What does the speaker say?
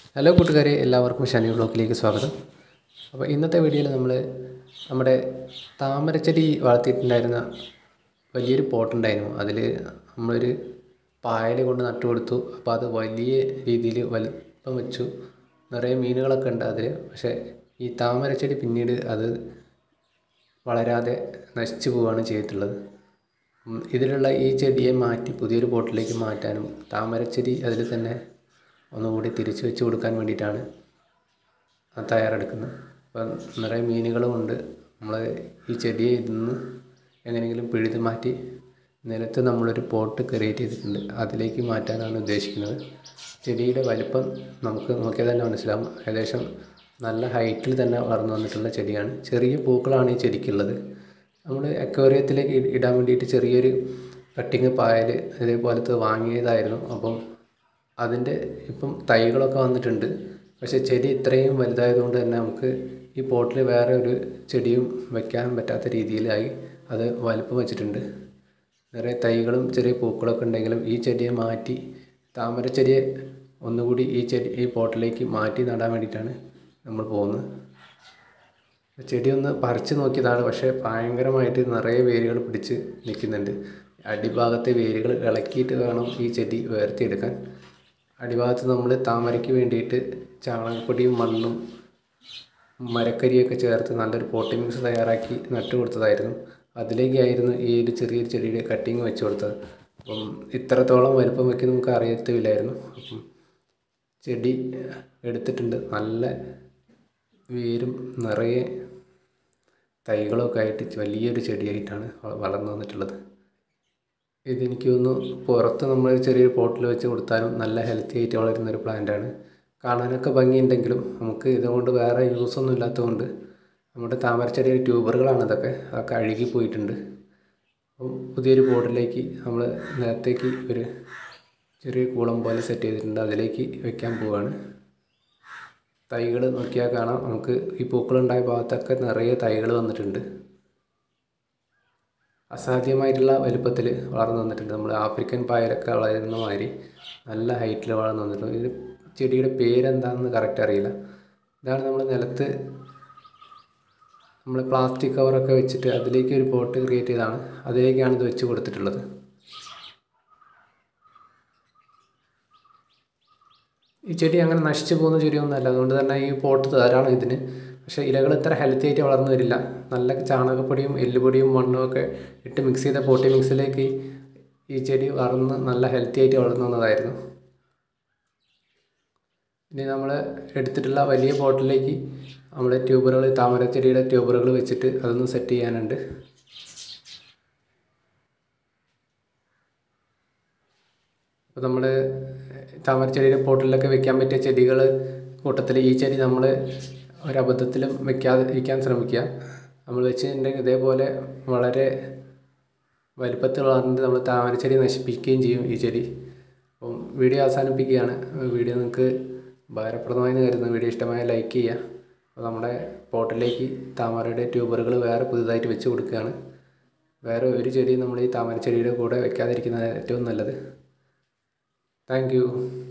hello കൂട്ടുകാരെ എല്ലാവർക്കും ശനി ബ്ലോക്കിലേക്ക് സ്വാഗതം അപ്പോൾ ഇന്നത്തെ വീഡിയോയിൽ നമ്മൾ നമ്മുടെ താമരച്ചെടി വളർത്തിയിട്ടുണ്ടായിരുന്ന വലിയൊരു പോട്ടുണ്ടായിരുന്നു അതിൽ നമ്മളൊരു പായൽ കൊണ്ട് നട്ടു കൊടുത്തു അപ്പോൾ അത് വലിയ രീതിയിൽ വലുപ്പം വെച്ചു നിറയെ മീനുകളൊക്കെ ഉണ്ട് അതിൽ പക്ഷേ ഈ താമരച്ചെടി പിന്നീട് അത് വളരാതെ നശിച്ചു പോവുകയാണ് ചെയ്തിട്ടുള്ളത് ഉം, ഇതിലുള്ള ഈ ചെടിയെ മാറ്റി പുതിയൊരു പോട്ടിലേക്ക് മാറ്റാനും താമരച്ചെടി അതിൽ തന്നെ ഒന്നുകൂടി തിരിച്ചു വെച്ച് കൊടുക്കാൻ വേണ്ടിയിട്ടാണ് അത് തയ്യാറെടുക്കുന്നത് അപ്പം നിറയെ മീനുകളും ഉണ്ട് നമ്മൾ ഈ ചെടിയെ ഇതിന്ന് എങ്ങനെയെങ്കിലും പിഴുത് മാറ്റി നിലത്ത് നമ്മളൊരു പോട്ട് ക്രിയേറ്റ് ചെയ്തിട്ടുണ്ട് അതിലേക്ക് മാറ്റാനാണ് ഉദ്ദേശിക്കുന്നത് ചെടിയുടെ വലിപ്പം നമുക്ക് നോക്കിയാൽ തന്നെ മനസ്സിലാവും ഏകദേശം നല്ല ഹൈറ്റിൽ തന്നെ വളർന്നു വന്നിട്ടുള്ള ചെടിയാണ് ചെറിയ പൂക്കളാണ് ഈ ചെടിക്കുള്ളത് നമ്മൾ അക്വേറിയത്തിലേക്ക് ഇ- ഇടാൻ വേണ്ടിയിട്ട് ചെറിയൊരു കട്ടിങ് പായൽ ഇതേപോലത്തെ വാങ്ങിയതായിരുന്നു അപ്പം അതിൻ്റെ ഇപ്പം തൈകളൊക്കെ വന്നിട്ടുണ്ട് പക്ഷേ ചെടി ഇത്രയും വലുതായതുകൊണ്ട് തന്നെ നമുക്ക് ഈ പോട്ടിൽ വേറെ ഒരു ചെടിയും വെക്കാൻ പറ്റാത്ത രീതിയിലായി അത് വലിപ്പം വെച്ചിട്ടുണ്ട് നിറയെ തൈകളും ചെറിയ പൂക്കളൊക്കെ ഉണ്ടെങ്കിലും ഈ ചെടിയെ മാറ്റി താമര ചെടിയെ ഒന്നുകൂടി ഈ ചെടി ഈ പോട്ടിലേക്ക് മാറ്റി നടാൻ വേണ്ടിയിട്ടാണ് നമ്മൾ പോകുന്നത് ചെടി ഒന്ന് പറിച്ച് നോക്കിയതാണ് പക്ഷേ ഭയങ്കരമായിട്ട് നിറയെ വേരുകൾ പിടിച്ച് നിൽക്കുന്നുണ്ട് അടിഭാഗത്തെ വേരുകൾ ഇളക്കിയിട്ട് വേണം ഈ ചെടി ഉയർത്തിയെടുക്കാൻ അടിഭാഗത്ത് നമ്മൾ താമരയ്ക്ക് വേണ്ടിയിട്ട് ചാണകപ്പൊടിയും മണ്ണും മരക്കരിയൊക്കെ ചേർത്ത് നല്ലൊരു പോട്ടി മിക്സ് തയ്യാറാക്കി നട്ടു കൊടുത്തതായിരുന്നു അതിലേക്കായിരുന്നു ഈ ഒരു ചെറിയൊരു ചെടിയുടെ കട്ടിങ് വെച്ച് കൊടുത്തത് അപ്പം ഇത്രത്തോളം വലുപ്പം വയ്ക്കുന്ന നമുക്ക് അറിയത്തില്ലായിരുന്നു അപ്പം ചെടി എടുത്തിട്ടുണ്ട് നല്ല വേരും നിറയെ തൈകളൊക്കെ ആയിട്ട് വലിയൊരു ചെടിയായിട്ടാണ് വ- വളർന്നു വന്നിട്ടുള്ളത് ഇതെനിക്ക് തോന്നുന്നു പുറത്ത് നമ്മൾ ചെറിയൊരു പോട്ടിൽ വെച്ച് കൊടുത്താലും നല്ല ഹെൽത്തി ആയിട്ട് വളരുന്ന ഒരു പ്ലാന്റാണ് കാണാനൊക്കെ ഭംഗിയുണ്ടെങ്കിലും നമുക്ക് ഇതുകൊണ്ട് വേറെ യൂസ് ഒന്നും ഇല്ലാത്തതുകൊണ്ട് നമ്മുടെ താമരച്ചെടിയുടെ ട്യൂബറുകളാണ് ഇതൊക്കെ അതൊക്കെ അഴുകി പോയിട്ടുണ്ട് അപ്പം പുതിയൊരു പോട്ടിലേക്ക് നമ്മൾ നേരത്തേക്ക് ഒരു ചെറിയ കൂളം പോലെ സെറ്റ് ചെയ്തിട്ടുണ്ട് അതിലേക്ക് വെക്കാൻ പോവുകയാണ് തൈകൾ നോക്കിയാൽ കാണാം നമുക്ക് ഈ പൂക്കളുണ്ടായ ഭാഗത്തൊക്കെ നിറയെ തൈകൾ വന്നിട്ടുണ്ട് അസാധ്യമായിട്ടുള്ള വലുപ്പത്തിൽ വളർന്നു വന്നിട്ടുണ്ട് നമ്മൾ ആഫ്രിക്കൻ പായലൊക്കെ വളരുന്ന മാതിരി നല്ല ഹൈറ്റിൽ വളർന്നു വന്നിട്ടുണ്ട് ഇത് ചെടിയുടെ പേരെന്താണെന്ന് കറക്റ്റ് അറിയില്ല ഇതാണ് നമ്മൾ നിലത്ത് നമ്മൾ പ്ലാസ്റ്റിക് കവറൊക്കെ വെച്ചിട്ട് അതിലേക്ക് ഒരു പോട്ട് ക്രിയേറ്റ് ചെയ്താണ് അതിലേക്കാണ് ഇത് വെച്ച് കൊടുത്തിട്ടുള്ളത് ഈ ചെടി അങ്ങനെ നശിച്ചു പോകുന്ന ചെടിയൊന്നുമല്ല അതുകൊണ്ട് തന്നെ ഈ പോട്ട് ധാരാളം ഇതിന് പക്ഷേ ഇലകൾ ഇത്ര ഹെൽത്തി ആയിട്ട് വളർന്നു വരില്ല നല്ല ചാണകപ്പൊടിയും എല്ലുപൊടിയും മണ്ണും ഒക്കെ ഇട്ട് മിക്സ് ചെയ്ത പോട്ടി മിക്സിലേക്ക് ഈ ചെടി വളർന്ന് നല്ല ഹെൽത്തി ആയിട്ട് വളർന്നു വന്നതായിരുന്നു ഇനി നമ്മൾ എടുത്തിട്ടുള്ള വലിയ പോട്ടിലേക്ക് നമ്മൾ ട്യൂബറുകൾ താമരച്ചെടിയുടെ ട്യൂബറുകൾ വെച്ചിട്ട് അതൊന്ന് സെറ്റ് ചെയ്യാനുണ്ട് അപ്പോൾ നമ്മൾ താമരച്ചെടിയുടെ പോട്ടിലൊക്കെ വെക്കാൻ പറ്റിയ ചെടികൾ കൂട്ടത്തിൽ ഈ ചെടി നമ്മൾ ഒരബദ്ധത്തിലും വെക്കാതെ ഇരിക്കാൻ ശ്രമിക്കുക നമ്മൾ വെച്ചിട്ടുണ്ടെങ്കിൽ ഇതേപോലെ വളരെ വലിപ്പത്തിൽ വളർന്നിട്ട് നമ്മൾ താമരച്ചെടി നശിപ്പിക്കുകയും ചെയ്യും ഈ ചെടി അപ്പം വീഡിയോ അവസാനിപ്പിക്കുകയാണ് വീഡിയോ നിങ്ങൾക്ക് ഉപകാരപ്രദമായി കരുതുന്നു വീഡിയോ ഇഷ്ടമായ ലൈക്ക് ചെയ്യുക അപ്പോൾ നമ്മുടെ പോട്ടിലേക്ക് താമരയുടെ ട്യൂബറുകൾ വേറെ പുതുതായിട്ട് വെച്ച് കൊടുക്കുകയാണ് വേറെ ഒരു ചെടി നമ്മൾ ഈ താമരച്ചെടിയുടെ കൂടെ വെക്കാതിരിക്കുന്നതാണ് ഏറ്റവും നല്ലത് താങ്ക് യു